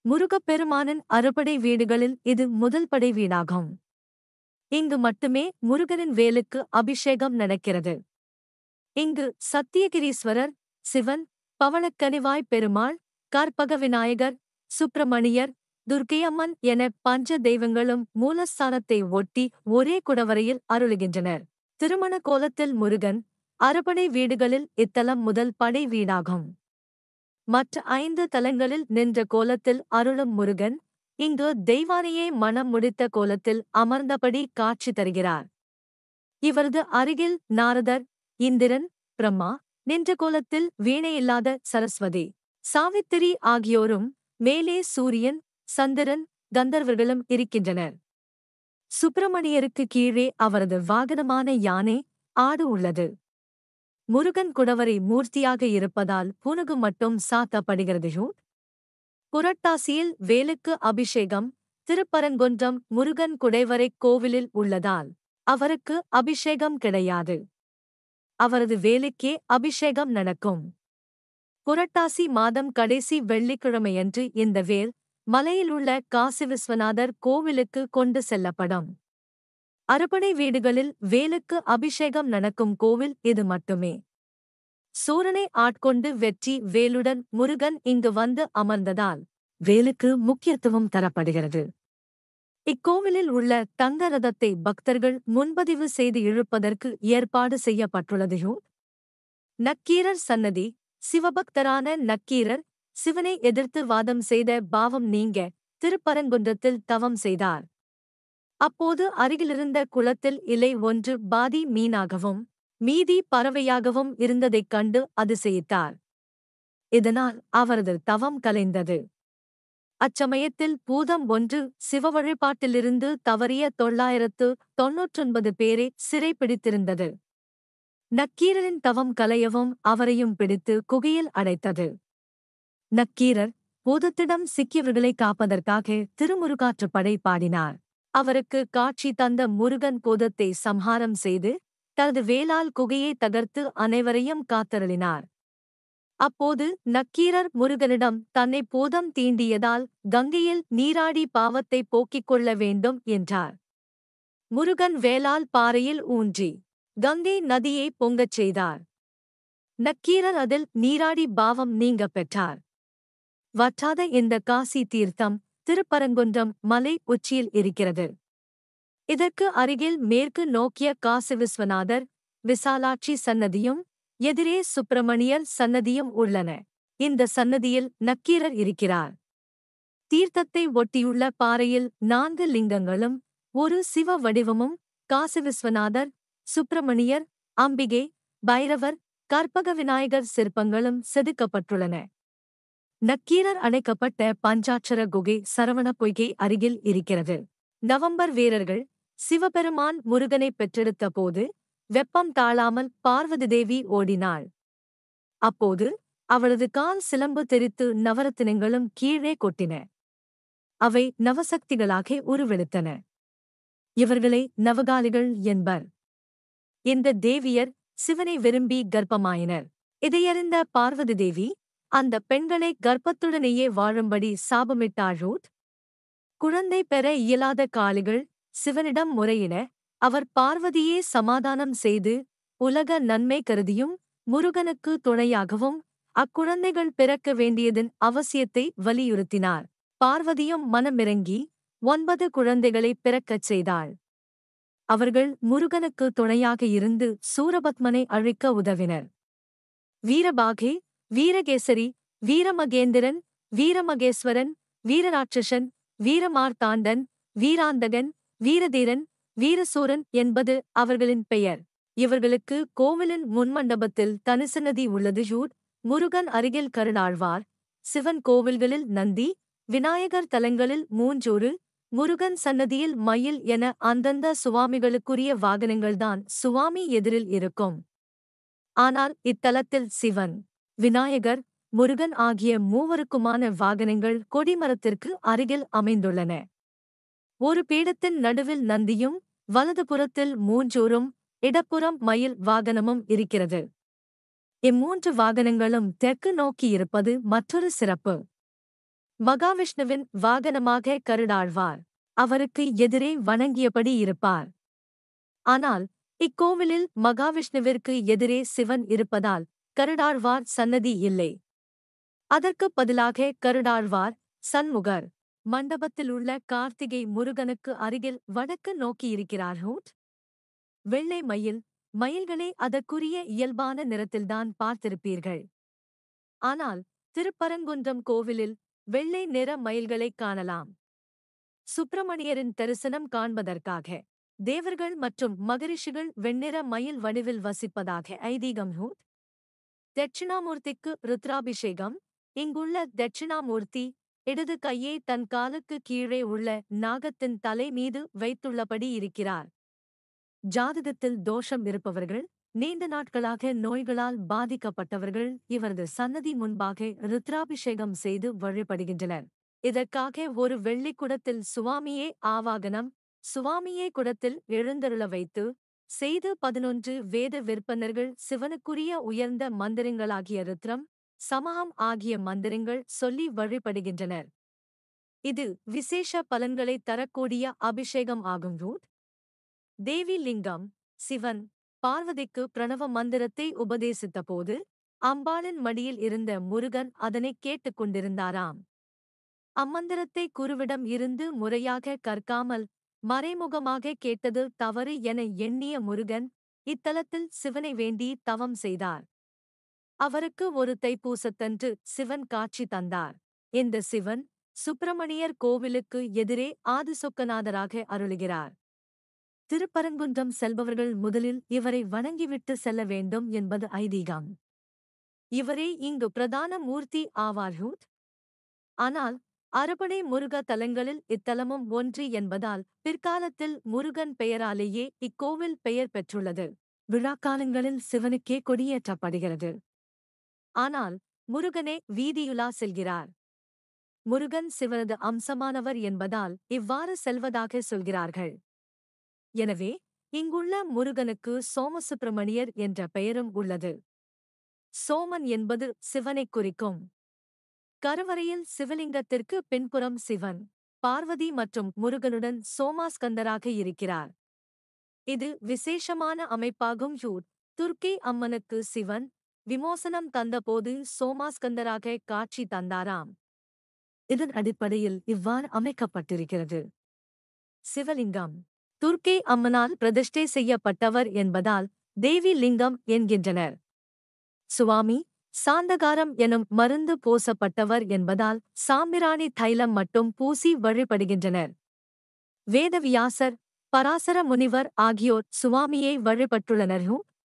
முருகப்பெருமானின் அறுபடை வீடுகளில் இது முதல் படை வீடாகும் இங்கு மட்டுமே முருகனின் வேலுக்கு அபிஷேகம் நடக்கிறது இங்கு சத்தியகிரீஸ்வரர் சிவன் பவளக்கனிவாய் பெருமாள் கற்பக விநாயகர் சுப்பிரமணியர் துர்க்கையம்மன் என பஞ்ச தெய்வங்களும் மூலஸ்தானத்தை ஒட்டி ஒரே குடவரையில் அருளுகின்றனர் திருமண கோலத்தில் முருகன் அறுபடை வீடுகளில் இத்தலம் முதல் படை வீடாகும் மற்ற ஐந்து தலங்களில் நின்ற கோலத்தில் அருளும் முருகன் இங்கு தெய்வானையே மனம் முடித்த கோலத்தில் அமர்ந்தபடி காட்சி தருகிறார் இவரது அருகில் நாரதர் இந்திரன் பிரம்மா நின்ற கோலத்தில் வீணையில்லாத சரஸ்வதி சாவித்திரி ஆகியோரும் மேலே சூரியன் சந்திரன் கந்தர்வர்களும் இருக்கின்றனர் சுப்பிரமணியருக்கு கீழே அவரது வாகனமான யானை ஆடு உள்ளது முருகன் குடவரை மூர்த்தியாக இருப்பதால் புனுகு மட்டும் சாத்தப்படுகிறதையோ புரட்டாசியில் வேலுக்கு அபிஷேகம் திருப்பரங்குன்றம் முருகன் குடைவரை கோவிலில் உள்ளதால் அவருக்கு அபிஷேகம் கிடையாது அவரது வேலுக்கே அபிஷேகம் நடக்கும் புரட்டாசி மாதம் கடைசி வெள்ளிக்கிழமையன்று இந்த வேல் மலையிலுள்ள காசி விஸ்வநாதர் கோவிலுக்கு கொண்டு செல்லப்படும் அறுபடை வீடுகளில் வேலுக்கு அபிஷேகம் நடக்கும் கோவில் இது மட்டுமே சூரனை ஆட்கொண்டு வெற்றி வேலுடன் முருகன் இங்கு வந்து அமர்ந்ததால் வேலுக்கு முக்கியத்துவம் தரப்படுகிறது இக்கோவிலில் உள்ள தங்க ரதத்தை பக்தர்கள் முன்பதிவு செய்து இழுப்பதற்கு ஏற்பாடு செய்யப்பட்டுள்ளதையோ நக்கீரர் சன்னதி சிவபக்தரான நக்கீரர் சிவனை எதிர்த்து வாதம் செய்த பாவம் நீங்க திருப்பரங்குன்றத்தில் தவம் செய்தார் அப்போது அருகிலிருந்த குளத்தில் இலை ஒன்று பாதி மீனாகவும் மீதி பறவையாகவும் இருந்ததைக் கண்டு அதிசயித்தார் இதனால் அவரது தவம் கலைந்தது அச்சமயத்தில் பூதம் ஒன்று சிவ வழிபாட்டிலிருந்து தவறிய தொள்ளாயிரத்து தொன்னூற்றொன்பது பேரை சிறைப்பிடித்திருந்தது நக்கீரரின் தவம் கலையவும் அவரையும் பிடித்து குகையில் அடைத்தது நக்கீரர் பூதத்திடம் சிக்கியவர்களை காப்பதற்காக திருமுருகாற்று படை பாடினார் அவருக்கு காட்சி தந்த முருகன் பூதத்தை சம்ஹாரம் செய்து தனது வேலால் குகையை தகர்த்து அனைவரையும் காத்தருளினார் அப்போது நக்கீரர் முருகனிடம் தன்னை பூதம் தீண்டியதால் கங்கையில் நீராடி பாவத்தை போக்கிக் கொள்ள வேண்டும் என்றார் முருகன் வேலால் பாறையில் ஊன்றி கங்கை நதியை பொங்கச் செய்தார் நக்கீரர் அதில் நீராடி பாவம் நீங்க பெற்றார் வற்றாத இந்த காசி தீர்த்தம் திருப்பரங்குன்றம் மலை உச்சியில் இருக்கிறது இதற்கு அருகில் மேற்கு நோக்கிய காசி விஸ்வநாதர் விசாலாட்சி சன்னதியும் எதிரே சுப்பிரமணியர் சன்னதியும் உள்ளன இந்த சன்னதியில் நக்கீரர் இருக்கிறார் தீர்த்தத்தை ஒட்டியுள்ள பாறையில் நான்கு லிங்கங்களும் ஒரு சிவ வடிவமும் காசி விஸ்வநாதர் சுப்பிரமணியர் அம்பிகை பைரவர் கற்பக விநாயகர் சிற்பங்களும் செதுக்கப்பட்டுள்ளன நக்கீரர் அணைக்கப்பட்ட பஞ்சாட்சர குகை சரவண பொய்கை அருகில் இருக்கிறது நவம்பர் வீரர்கள் சிவபெருமான் முருகனை பெற்றெடுத்த போது வெப்பம் தாழாமல் பார்வதி தேவி ஓடினாள் அப்போது அவளது கால் சிலம்பு தெரித்து நவரத்தினங்களும் கீழே கொட்டின அவை நவசக்திகளாக உருவெடுத்தன இவர்களை நவகாலிகள் என்பர் இந்த தேவியர் சிவனை விரும்பி கர்ப்பமாயினர் இதையறிந்த பார்வதி தேவி அந்த பெண்களை கர்ப்பத்துடனேயே வாழும்படி சாபமிட்டாழூத் குழந்தை பெற இயலாத காளிகள் சிவனிடம் முறையின அவர் பார்வதியே சமாதானம் செய்து உலக நன்மை கருதியும் முருகனுக்கு துணையாகவும் அக்குழந்தைகள் பிறக்க வேண்டியதன் அவசியத்தை வலியுறுத்தினார் பார்வதியும் மனமிறங்கி ஒன்பது குழந்தைகளை பிறக்கச் செய்தாள் அவர்கள் முருகனுக்கு துணையாக இருந்து சூரபத்மனை அழிக்க உதவினர் வீரபாகே வீரகேசரி வீரமகேந்திரன் வீரமகேஸ்வரன் வீரராட்சசன் வீரமார்த்தாண்டன் வீராந்தகன் வீரதீரன் வீரசூரன் என்பது அவர்களின் பெயர் இவர்களுக்கு கோவிலின் முன்மண்டபத்தில் தனிசன்னதி உள்ளது யூட் முருகன் அருகில் கருணாழ்வார் சிவன் கோவில்களில் நந்தி விநாயகர் தலங்களில் மூஞ்சூறு முருகன் சன்னதியில் மயில் என அந்தந்த சுவாமிகளுக்குரிய வாகனங்கள்தான் சுவாமி எதிரில் இருக்கும் ஆனால் இத்தலத்தில் சிவன் விநாயகர் முருகன் ஆகிய மூவருக்குமான வாகனங்கள் கொடிமரத்திற்கு அருகில் அமைந்துள்ளன ஒரு பீடத்தின் நடுவில் நந்தியும் வலதுபுறத்தில் மூஞ்சூரும் இடப்புறம் மயில் வாகனமும் இருக்கிறது இம்மூன்று வாகனங்களும் தெற்கு நோக்கி இருப்பது மற்றொரு சிறப்பு மகாவிஷ்ணுவின் வாகனமாக கருடாழ்வார் அவருக்கு எதிரே வணங்கியபடி இருப்பார் ஆனால் இக்கோவிலில் மகாவிஷ்ணுவிற்கு எதிரே சிவன் இருப்பதால் கருடாழ்வார் சன்னதி இல்லை அதற்கு பதிலாக கருடாழ்வார் சண்முகர் மண்டபத்தில் உள்ள கார்த்திகை முருகனுக்கு அருகில் வடக்கு நோக்கியிருக்கிறார் ஹூட் வெள்ளை மயில் மயில்களே அதற்குரிய இயல்பான நிறத்தில்தான் பார்த்திருப்பீர்கள் ஆனால் திருப்பரங்குன்றம் கோவிலில் வெள்ளை நிற மயில்களைக் காணலாம் சுப்பிரமணியரின் தரிசனம் காண்பதற்காக தேவர்கள் மற்றும் மகரிஷிகள் வெண்ணிற மயில் வடிவில் வசிப்பதாக ஐதீகம் ஹூத் தட்சிணாமூர்த்திக்கு ருத்ராபிஷேகம் இங்குள்ள தட்சிணாமூர்த்தி இடது கையை தன் காலுக்கு கீழே உள்ள நாகத்தின் தலை மீது வைத்துள்ளபடி இருக்கிறார் ஜாதகத்தில் தோஷம் இருப்பவர்கள் நீண்ட நாட்களாக நோய்களால் பாதிக்கப்பட்டவர்கள் இவரது சன்னதி முன்பாக ருத்ராபிஷேகம் செய்து வழிபடுகின்றனர் இதற்காக ஒரு வெள்ளிக் குடத்தில் சுவாமியே ஆவாகனம் சுவாமியே குடத்தில் எழுந்தருள வைத்து செய்து பதினொன்று வேத விற்பனர்கள் சிவனுக்குரிய உயர்ந்த மந்திரங்களாகிய ருத்ரம் சமகம் ஆகிய மந்திரங்கள் சொல்லி வழிபடுகின்றனர் இது விசேஷ பலன்களை தரக்கூடிய அபிஷேகம் ஆகும் ரூத் தேவி லிங்கம் சிவன் பார்வதிக்கு பிரணவ மந்திரத்தை உபதேசித்தபோது அம்பாளின் மடியில் இருந்த முருகன் அதனைக் கேட்டுக் கொண்டிருந்தாராம் அம்மந்திரத்தை குருவிடம் இருந்து முறையாக கற்காமல் மறைமுகமாக கேட்டது தவறு என எண்ணிய முருகன் இத்தலத்தில் சிவனை வேண்டி தவம் செய்தார் அவருக்கு ஒரு தைப்பூசத்தன்று சிவன் காட்சி தந்தார் இந்த சிவன் சுப்பிரமணியர் கோவிலுக்கு எதிரே ஆதிசொக்கநாதராக அருளுகிறார் திருப்பரங்குன்றம் செல்பவர்கள் முதலில் இவரை வணங்கிவிட்டு செல்ல வேண்டும் என்பது ஐதீகம் இவரே இங்கு பிரதான மூர்த்தி ஆவார்ஹூத் ஆனால் அறுபடை முருக தலங்களில் இத்தலமும் ஒன்று என்பதால் பிற்காலத்தில் முருகன் பெயராலேயே இக்கோவில் பெயர் பெற்றுள்ளது விழாக்காலங்களில் சிவனுக்கே கொடியேற்றப்படுகிறது ஆனால் முருகனே வீதியுலா செல்கிறார் முருகன் சிவனது அம்சமானவர் என்பதால் இவ்வாறு செல்வதாக சொல்கிறார்கள் எனவே இங்குள்ள முருகனுக்கு சோமசுப்பிரமணியர் என்ற பெயரும் உள்ளது சோமன் என்பது சிவனைக் குறிக்கும் கருவறையில் சிவலிங்கத்திற்கு பின்புறம் சிவன் பார்வதி மற்றும் முருகனுடன் சோமாஸ்கந்தராக இருக்கிறார் இது விசேஷமான அமைப்பாகும் யூர் துர்க்கை அம்மனுக்கு சிவன் விமோசனம் தந்தபோது சோமாஸ்கந்தராக காட்சி தந்தாராம் இதன் அடிப்படையில் இவ்வாறு அமைக்கப்பட்டிருக்கிறது சிவலிங்கம் துர்க்கை அம்மனால் பிரதிஷ்டை செய்யப்பட்டவர் என்பதால் தேவி லிங்கம் என்கின்றனர் சுவாமி சாந்தகாரம் எனும் மருந்து பூசப்பட்டவர் என்பதால் சாம்பிராணி தைலம் மட்டும் பூசி வழிபடுகின்றனர் வேதவியாசர் பராசர முனிவர் ஆகியோர் சுவாமியை வழிபட்டுள்ளனர்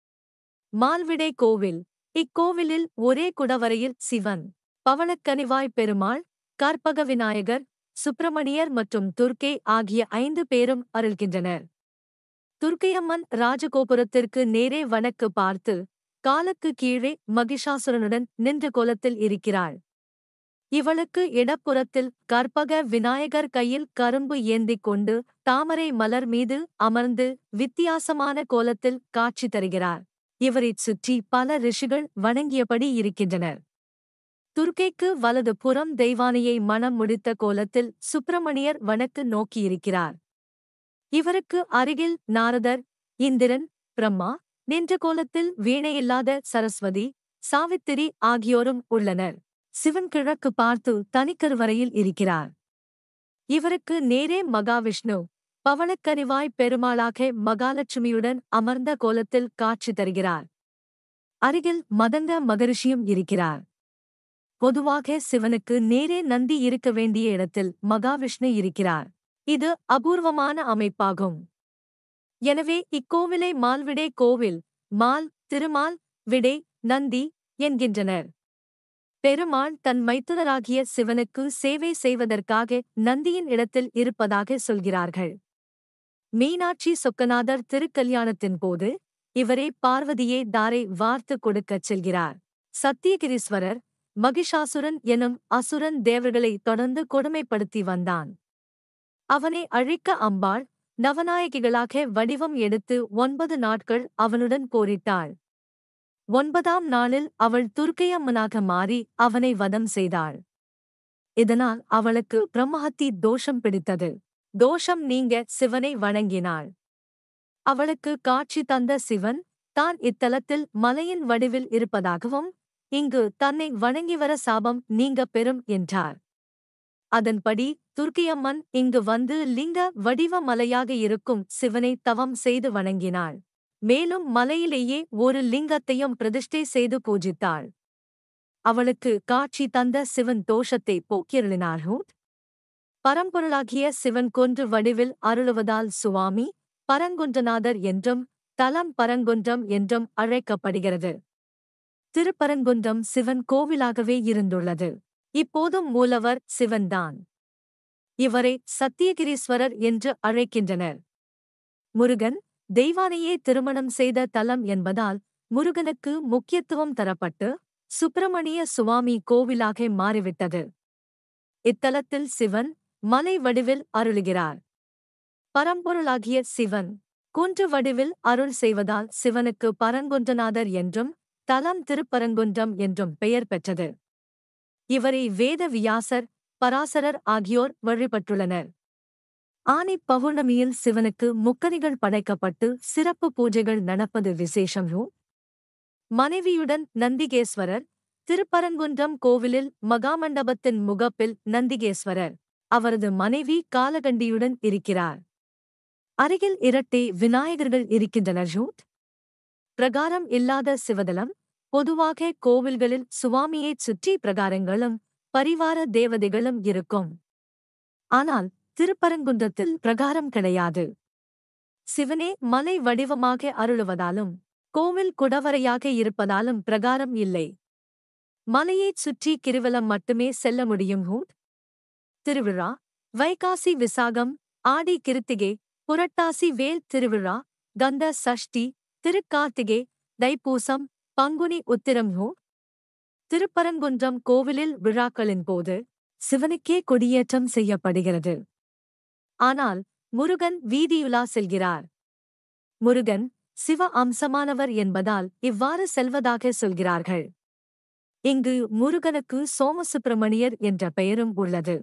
மால்விடை கோவில் இக்கோவிலில் ஒரே குடவரையில் சிவன் பவளக்கனிவாய் பெருமாள் கற்பக விநாயகர் சுப்பிரமணியர் மற்றும் துர்க்கை ஆகிய ஐந்து பேரும் அருள்கின்றனர் துர்க்கையம்மன் ராஜகோபுரத்திற்கு நேரே வணக்கு பார்த்து காலுக்கு கீழே மகிஷாசுரனுடன் நின்ற கோலத்தில் இருக்கிறாள் இவளுக்கு இடப்புறத்தில் கற்பக விநாயகர் கையில் கரும்பு ஏந்திக் கொண்டு தாமரை மலர் மீது அமர்ந்து வித்தியாசமான கோலத்தில் காட்சி தருகிறார் இவரைச் சுற்றி பல ரிஷிகள் வணங்கியபடி இருக்கின்றனர் துர்க்கைக்கு வலது புறம் தெய்வானையை மனம் முடித்த கோலத்தில் சுப்பிரமணியர் வணக்கு நோக்கியிருக்கிறார் இவருக்கு அருகில் நாரதர் இந்திரன் பிரம்மா நின்ற கோலத்தில் வீணையில்லாத சரஸ்வதி சாவித்திரி ஆகியோரும் உள்ளனர் சிவன் கிழக்கு பார்த்து தனிக்கருவறையில் இருக்கிறார் இவருக்கு நேரே மகாவிஷ்ணு பவளக்கனிவாய் பெருமாளாக மகாலட்சுமியுடன் அமர்ந்த கோலத்தில் காட்சி தருகிறார் அருகில் மதங்க மகரிஷியும் இருக்கிறார் பொதுவாக சிவனுக்கு நேரே நந்தி இருக்க வேண்டிய இடத்தில் மகாவிஷ்ணு இருக்கிறார் இது அபூர்வமான அமைப்பாகும் எனவே இக்கோவிலை மால்விடை கோவில் மால் திருமால் விடை நந்தி என்கின்றனர் பெருமாள் தன் மைத்துனராகிய சிவனுக்கு சேவை செய்வதற்காக நந்தியின் இடத்தில் இருப்பதாக சொல்கிறார்கள் மீனாட்சி சொக்கநாதர் திருக்கல்யாணத்தின் போது இவரே பார்வதியே தாரை வார்த்து கொடுக்கச் செல்கிறார் சத்தியகிரீஸ்வரர் மகிஷாசுரன் எனும் அசுரன் தேவர்களை தொடர்ந்து கொடுமைப்படுத்தி வந்தான் அவனை அழிக்க அம்பாள் நவநாயகிகளாக வடிவம் எடுத்து ஒன்பது நாட்கள் அவனுடன் போரிட்டாள் ஒன்பதாம் நாளில் அவள் துர்க்கையம்மனாக மாறி அவனை வதம் செய்தாள் இதனால் அவளுக்கு பிரம்மஹத்தி தோஷம் பிடித்தது தோஷம் நீங்க சிவனை வணங்கினாள் அவளுக்கு காட்சி தந்த சிவன் தான் இத்தலத்தில் மலையின் வடிவில் இருப்பதாகவும் இங்கு தன்னை வணங்கிவர சாபம் நீங்க பெறும் என்றார் அதன்படி துர்க்கியம்மன் இங்கு வந்து லிங்க வடிவ மலையாக இருக்கும் சிவனை தவம் செய்து வணங்கினாள் மேலும் மலையிலேயே ஒரு லிங்கத்தையும் பிரதிஷ்டை செய்து பூஜித்தாள் அவளுக்கு காட்சி தந்த சிவன் தோஷத்தை போக்கியருளினார்கள் பரம்பொருளாகிய சிவன் கொன்று வடிவில் அருளுவதால் சுவாமி பரங்குன்றநாதர் என்றும் தலம் பரங்குன்றம் என்றும் அழைக்கப்படுகிறது திருப்பரங்குன்றம் சிவன் கோவிலாகவே இருந்துள்ளது இப்போதும் மூலவர் சிவன்தான் இவரை சத்தியகிரீஸ்வரர் என்று அழைக்கின்றனர் முருகன் தெய்வானையே திருமணம் செய்த தலம் என்பதால் முருகனுக்கு முக்கியத்துவம் தரப்பட்டு சுப்பிரமணிய சுவாமி கோவிலாக மாறிவிட்டது இத்தலத்தில் சிவன் மலை வடிவில் அருளுகிறார் பரம்பொருளாகிய சிவன் குன்று வடிவில் அருள் செய்வதால் சிவனுக்கு பரங்குன்றநாதர் என்றும் தலம் திருப்பரங்குன்றம் என்றும் பெயர் பெற்றது இவரை வேத வியாசர் பராசரர் ஆகியோர் வழிபட்டுள்ளனர் ஆனி பௌர்ணமியில் சிவனுக்கு முக்கணிகள் படைக்கப்பட்டு சிறப்பு பூஜைகள் நடப்பது விசேஷம் ரூ மனைவியுடன் நந்திகேஸ்வரர் திருப்பரங்குன்றம் கோவிலில் மகாமண்டபத்தின் முகப்பில் நந்திகேஸ்வரர் அவரது மனைவி காலகண்டியுடன் இருக்கிறார் அருகில் இரட்டை விநாயகர்கள் இருக்கின்றனர் ஜூட் பிரகாரம் இல்லாத சிவதலம் பொதுவாக கோவில்களில் சுவாமியைச் சுற்றி பிரகாரங்களும் பரிவார தேவதைகளும் இருக்கும் ஆனால் திருப்பரங்குன்றத்தில் பிரகாரம் கிடையாது சிவனே மலை வடிவமாக அருளுவதாலும் கோவில் குடவரையாக இருப்பதாலும் பிரகாரம் இல்லை மலையைச் சுற்றி கிருவலம் மட்டுமே செல்ல முடியும் ஹூட் திருவிழா வைகாசி விசாகம் ஆடி கிருத்திகை புரட்டாசி வேல் திருவிழா கந்த சஷ்டி திருக்கார்த்திகை தைப்பூசம் பங்குனி உத்திரம் ஹூ திருப்பரங்குன்றம் கோவிலில் விழாக்களின் போது சிவனுக்கே கொடியேற்றம் செய்யப்படுகிறது ஆனால் முருகன் வீதியுலா செல்கிறார் முருகன் சிவ அம்சமானவர் என்பதால் இவ்வாறு செல்வதாக சொல்கிறார்கள் இங்கு முருகனுக்கு சோமசுப்பிரமணியர் என்ற பெயரும் உள்ளது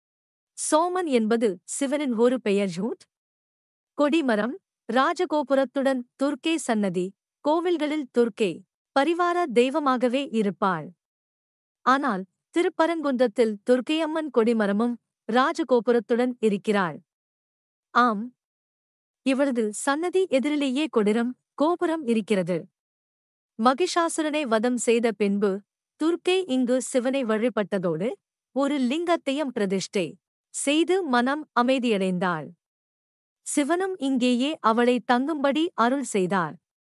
சோமன் என்பது சிவனின் ஒரு பெயர் ஜூட் கொடிமரம் ராஜகோபுரத்துடன் துர்க்கே சன்னதி கோவில்களில் துர்க்கே பரிவார தெய்வமாகவே இருப்பாள் ஆனால் திருப்பரங்குன்றத்தில் துர்க்கையம்மன் கொடிமரமும் ராஜகோபுரத்துடன் இருக்கிறாள் ஆம் இவளது சன்னதி எதிரிலேயே கொடிரம் கோபுரம் இருக்கிறது மகிஷாசுரனை வதம் செய்த பின்பு துர்க்கை இங்கு சிவனை வழிபட்டதோடு ஒரு லிங்கத்தையும் பிரதிஷ்டை செய்து மனம் அமைதியடைந்தாள் சிவனும் இங்கேயே அவளை தங்கும்படி அருள் செய்தார்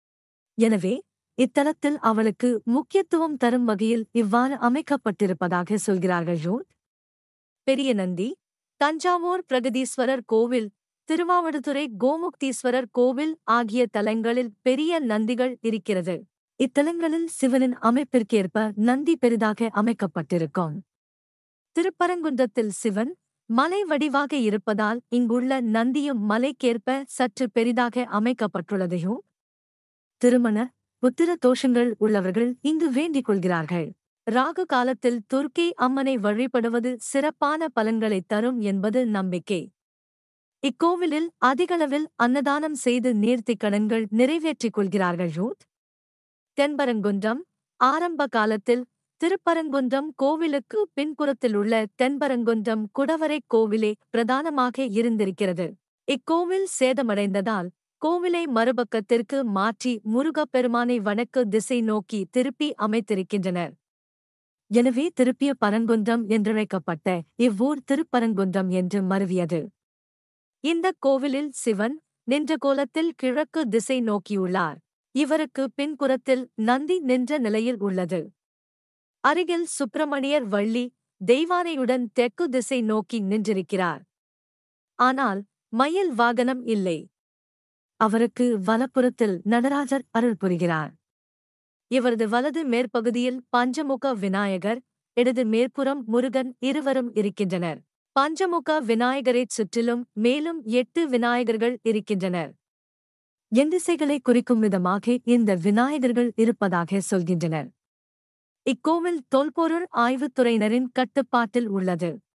எனவே இத்தலத்தில் அவளுக்கு முக்கியத்துவம் தரும் வகையில் இவ்வாறு அமைக்கப்பட்டிருப்பதாக சொல்கிறார்கள் ஜோட் பெரிய நந்தி தஞ்சாவூர் பிரகதீஸ்வரர் கோவில் திருவாவடுதுறை கோமுக்தீஸ்வரர் கோவில் ஆகிய தலங்களில் பெரிய நந்திகள் இருக்கிறது இத்தலங்களில் சிவனின் அமைப்பிற்கேற்ப நந்தி பெரிதாக அமைக்கப்பட்டிருக்கும் திருப்பரங்குன்றத்தில் சிவன் மலை வடிவாக இருப்பதால் இங்குள்ள நந்தியும் மலைக்கேற்ப சற்று பெரிதாக அமைக்கப்பட்டுள்ளதையும் திருமண புத்திர தோஷங்கள் உள்ளவர்கள் இங்கு வேண்டிக் கொள்கிறார்கள் ராகு காலத்தில் துர்க்கை அம்மனை வழிபடுவது சிறப்பான பலன்களை தரும் என்பது நம்பிக்கை இக்கோவிலில் அதிகளவில் அன்னதானம் செய்து நேர்த்திக் கடன்கள் நிறைவேற்றிக் கொள்கிறார்கள் யூத் தென்பரங்குன்றம் ஆரம்ப காலத்தில் திருப்பரங்குன்றம் கோவிலுக்கு பின்புறத்தில் உள்ள தென்பரங்குன்றம் குடவரை கோவிலே பிரதானமாக இருந்திருக்கிறது இக்கோவில் சேதமடைந்ததால் கோவிலை மறுபக்கத்திற்கு மாற்றி முருகப்பெருமானை வடக்கு திசை நோக்கி திருப்பி அமைத்திருக்கின்றனர் எனவே திருப்பிய பரங்குன்றம் என்றழைக்கப்பட்ட இவ்வூர் திருப்பரங்குன்றம் என்று மருவியது இந்த கோவிலில் சிவன் நின்ற கோலத்தில் கிழக்கு திசை நோக்கியுள்ளார் இவருக்கு பின்புறத்தில் நந்தி நின்ற நிலையில் உள்ளது அருகில் சுப்பிரமணியர் வள்ளி தெய்வானையுடன் தெற்கு திசை நோக்கி நின்றிருக்கிறார் ஆனால் மயில் வாகனம் இல்லை அவருக்கு வலப்புறத்தில் நடராஜர் அருள் புரிகிறார் இவரது வலது மேற்பகுதியில் பஞ்சமுக விநாயகர் இடது மேற்புறம் முருகன் இருவரும் இருக்கின்றனர் பஞ்சமுக விநாயகரைச் சுற்றிலும் மேலும் எட்டு விநாயகர்கள் இருக்கின்றனர் எந்திசைகளை குறிக்கும் விதமாக இந்த விநாயகர்கள் இருப்பதாக சொல்கின்றனர் இக்கோவில் தொல்பொருள் ஆய்வுத்துறையினரின் கட்டுப்பாட்டில் உள்ளது